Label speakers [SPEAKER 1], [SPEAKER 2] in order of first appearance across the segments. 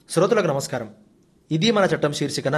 [SPEAKER 1] శ్రోతలకు నమస్కారం ఇది మన చట్టం శీర్షికన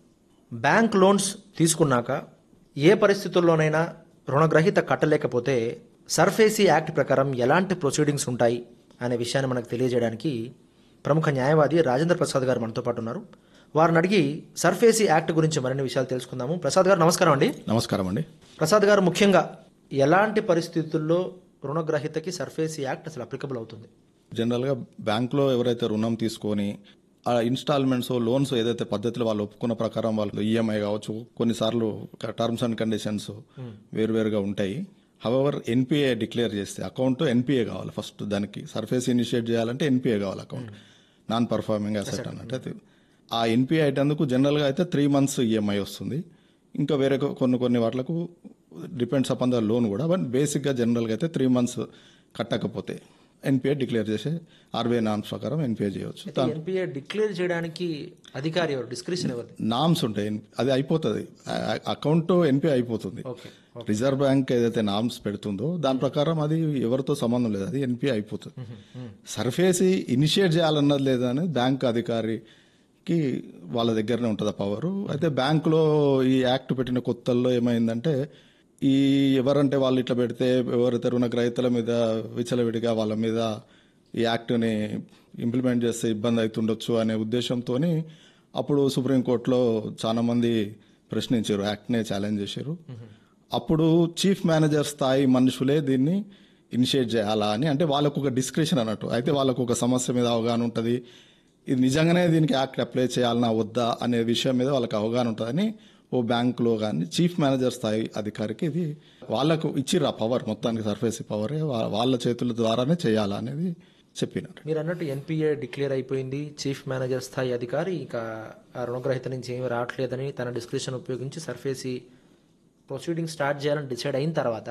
[SPEAKER 1] బ్యాంక్ లోన్స్ తీసుకున్నాక ఏ పరిస్థితుల్లోనైనా రుణగ్రహీత కట్టలేకపోతే సర్ఫేసీ యాక్ట్ ప్రకారం ఎలాంటి ప్రొసీడింగ్స్ ఉంటాయి అనే విషయాన్ని మనకు తెలియజేయడానికి ప్రముఖ న్యాయవాది రాజేంద్ర ప్రసాద్ గారు మనతో పాటు ఉన్నారు వారిని అడిగి సర్ఫేసీ యాక్ట్ గురించి మరిన్ని విషయాలు తెలుసుకుందాము ప్రసాద్ గారు నమస్కారం అండి
[SPEAKER 2] నమస్కారం అండి
[SPEAKER 1] ప్రసాద్ గారు ముఖ్యంగా ఎలాంటి పరిస్థితుల్లో రుణగ్రహీతకి సర్ఫేసీ యాక్ట్ అసలు అప్లికబుల్ అవుతుంది
[SPEAKER 2] జనరల్గా బ్యాంక్లో ఎవరైతే రుణం తీసుకొని ఆ ఇన్స్టాల్మెంట్స్ లోన్స్ ఏదైతే పద్ధతిలో వాళ్ళు ఒప్పుకున్న ప్రకారం వాళ్ళు ఈఎంఐ కావచ్చు కొన్నిసార్లు టర్మ్స్ అండ్ కండిషన్స్ వేరువేరుగా ఉంటాయి హవెవర్ ఎన్పిఏ డిక్లేర్ చేస్తే అకౌంట్ ఎన్పిఏ కావాలి ఫస్ట్ దానికి సర్ఫేస్ ఇనిషియేట్ చేయాలంటే ఎన్పిఏ కావాలి అకౌంట్ నాన్ పర్ఫార్మింగ్ అసెట్ అన్నట్టు అయితే ఆ ఎన్పిఏ అయిటందుకు జనరల్గా అయితే త్రీ మంత్స్ ఈఎంఐ వస్తుంది ఇంకా వేరే కొ- కొన్ని కొన్ని వాటిలకు డిపెండ్స్ అపాన్ ద లోన్ కూడా బట్ బేసిక్గా జనరల్గా అయితే త్రీ మంత్స్ కట్టకపోతే ఎన్పిఏ డిక్లేర్ చేసే ఆర్బీఐ నామ్స్ ప్రకారం ఎన్పిఏ చేయవచ్చు
[SPEAKER 1] ఎన్పిఏ డిక్లేర్ చేయడానికి అధికారి ఎవరు డిస్క్రిప్షన్ ఎవరు
[SPEAKER 2] నామ్స్ ఉంటాయి అది అయిపోతుంది అకౌంట్ ఎన్పిఏ అయిపోతుంది
[SPEAKER 1] ఓకే
[SPEAKER 2] రిజర్వ్ బ్యాంక్ ఏదైతే నామ్స్ పెడుతుందో దాని ప్రకారం అది ఎవరితో సంబంధం లేదు అది ఎన్పిఏ అయిపోతుంది సర్ఫేసి ఇనిషియేట్ చేయాలన్నది లేదని బ్యాంక్ అధికారికి వాళ్ళ దగ్గరనే ఉంటుంది ఆ పవర్ అయితే బ్యాంకులో ఈ యాక్ట్ పెట్టిన కొత్తల్లో ఏమైందంటే ఈ ఎవరంటే వాళ్ళు ఇట్లా పెడితే ఎవరైతే రుణగ్రహీతల మీద విచలవిడిగా వాళ్ళ మీద ఈ యాక్ట్ని ఇంప్లిమెంట్ చేస్తే ఇబ్బంది అవుతుండొచ్చు అనే ఉద్దేశంతో అప్పుడు సుప్రీంకోర్టులో చాలా మంది ప్రశ్నించారు యాక్ట్నే ఛాలెంజ్ చేశారు అప్పుడు చీఫ్ మేనేజర్ స్థాయి మనుషులే దీన్ని ఇనిషియేట్ చేయాలా అని అంటే వాళ్ళకు ఒక డిస్క్రిప్షన్ అన్నట్టు అయితే వాళ్ళకు ఒక సమస్య మీద అవగాహన ఉంటుంది ఇది నిజంగానే దీనికి యాక్ట్ అప్లై చేయాలన్నా వద్దా అనే విషయం మీద వాళ్ళకి అవగాహన ఉంటుందని ఓ బ్యాంకులో కానీ చీఫ్ మేనేజర్ స్థాయి అధికారికి ఇది వాళ్ళకు ఇచ్చిర్రు ఆ పవర్ మొత్తానికి సర్ఫేస్ పవరే వా- వాళ్ళ చేతుల ద్వారానే చేయాలా అనేది చెప్పినారు
[SPEAKER 1] మీరు అన్నట్టు ఎన్పిఏ డిక్లేర్ అయిపోయింది చీఫ్ మేనేజర్ స్థాయి అధికారి ఇంకా ఆ రుణగ్రహీత నుంచి ఏమీ రావట్లేదని తన డిస్క్రిప్షన్ ఉపయోగించి సర్ఫేసి ప్రొసీడింగ్ స్టార్ట్ చేయాలని డిసైడ్ అయిన తర్వాత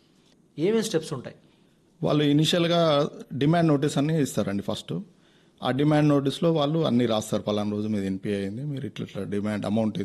[SPEAKER 1] ఏమేమి స్టెప్స్ ఉంటాయి
[SPEAKER 2] వాళ్ళు ఇనిషియల్గా డిమాండ్ నోటీస్ అన్ని ఇస్తారండి ఫస్ట్ ఆ డిమాండ్ నోటీస్లో వాళ్ళు అన్ని రాస్తారు పలానా రోజు మీద ఎన్పిఐ అయింది మీరు ఇట్లా ఇట్లా డిమాండ్ అమౌంట్